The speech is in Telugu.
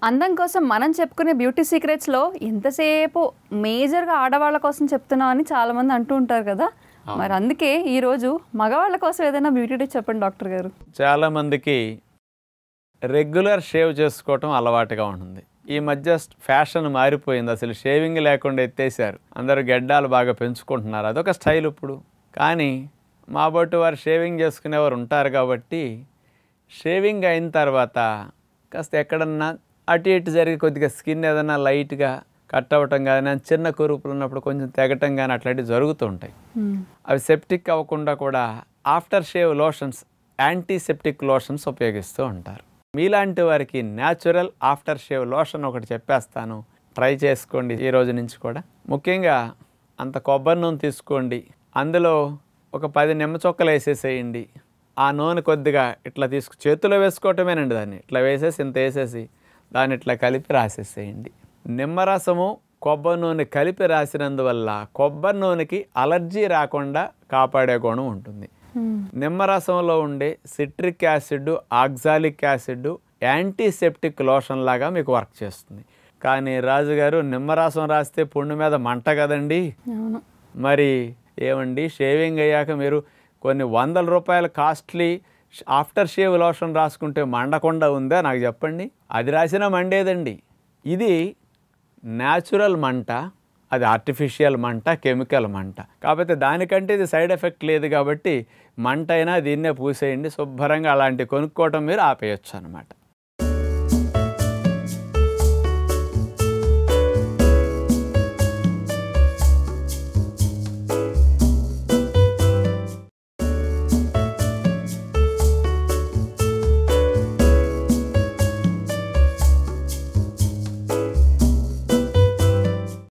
అందం కోసం మనం చెప్పుకునే బ్యూటీ సీక్రెట్స్లో ఎంతసేపు మేజర్గా ఆడవాళ్ళ కోసం చెప్తున్నాం అని చాలామంది అంటూ ఉంటారు కదా మరి అందుకే ఈరోజు మగవాళ్ళ కోసం ఏదైనా బ్యూటీ టిప్ చెప్పండి డాక్టర్ గారు చాలామందికి రెగ్యులర్ షేవ్ చేసుకోవటం అలవాటుగా ఉంటుంది ఈ మధ్య ఫ్యాషన్ మారిపోయింది అసలు షేవింగ్ లేకుండా ఎత్తేసారు అందరూ గెడ్డాలు బాగా పెంచుకుంటున్నారు అదొక స్టైల్ ఇప్పుడు కానీ మా బొట్టు వారు షేవింగ్ చేసుకునేవారు ఉంటారు కాబట్టి షేవింగ్ అయిన తర్వాత కాస్త ఎక్కడన్నా అటు ఇటు జరిగి కొద్దిగా స్కిన్ ఏదైనా లైట్గా కట్ అవ్వటం కానీ చిన్న కురుపులు ఉన్నప్పుడు కొంచెం తెగటం కానీ అట్లాంటివి జరుగుతూ ఉంటాయి అవి సెప్టిక్ అవ్వకుండా కూడా after shave lotions antiseptic lotions ఉపయోగిస్తూ ఉంటారు మీలాంటి వారికి న్యాచురల్ ఆఫ్టర్ షేవ్ లోషన్ ఒకటి చెప్పేస్తాను ట్రై చేసుకోండి ఈ రోజు నుంచి కూడా ముఖ్యంగా అంత కొబ్బరి నూనె తీసుకోండి అందులో ఒక పది నిమ్మ చొక్కలు వేసేసేయండి ఆ నూనె కొద్దిగా ఇట్లా తీసుకు చేతిలో వేసుకోవటమేనండి దాన్ని ఇట్లా వేసేసి ఇంత వేసేసి దాన్ని ఇట్లా కలిపి రాసేసేయండి నిమ్మరసము కొబ్బరి నూనె కలిపి రాసినందువల్ల కొబ్బరి నూనెకి అలర్జీ రాకుండా కాపాడే గుణం ఉంటుంది నిమ్మరసంలో ఉండే citric acid oxalic acid antiseptic lotion లాగా మీకు వర్క్ చేస్తుంది కానీ రాజుగారు నిమ్మరసం రాస్తే పుండు మీద మంట కదండి అవును మరి ఏమండి షేవింగ్ అయ్యాక మీరు కొన్ని వందల రూపాయల కాస్ట్లీ ఆఫ్టర్ షేవ్ లోషన్ రాసుకుంటే మండకుండా ఉందా నాకు చెప్పండి అది రాసినా మండేదండి ఇది న్యాచురల్ మంట అది ఆర్టిఫిషియల్ మంట కెమికల్ మంట కాకపోతే దానికంటే ఇది సైడ్ ఎఫెక్ట్ లేదు కాబట్టి మంట అయినా దీన్నే పూసేయండి శుభ్రంగా అలాంటి కొనుక్కోవటం మీరు ఆపేయచ్చు అనమాట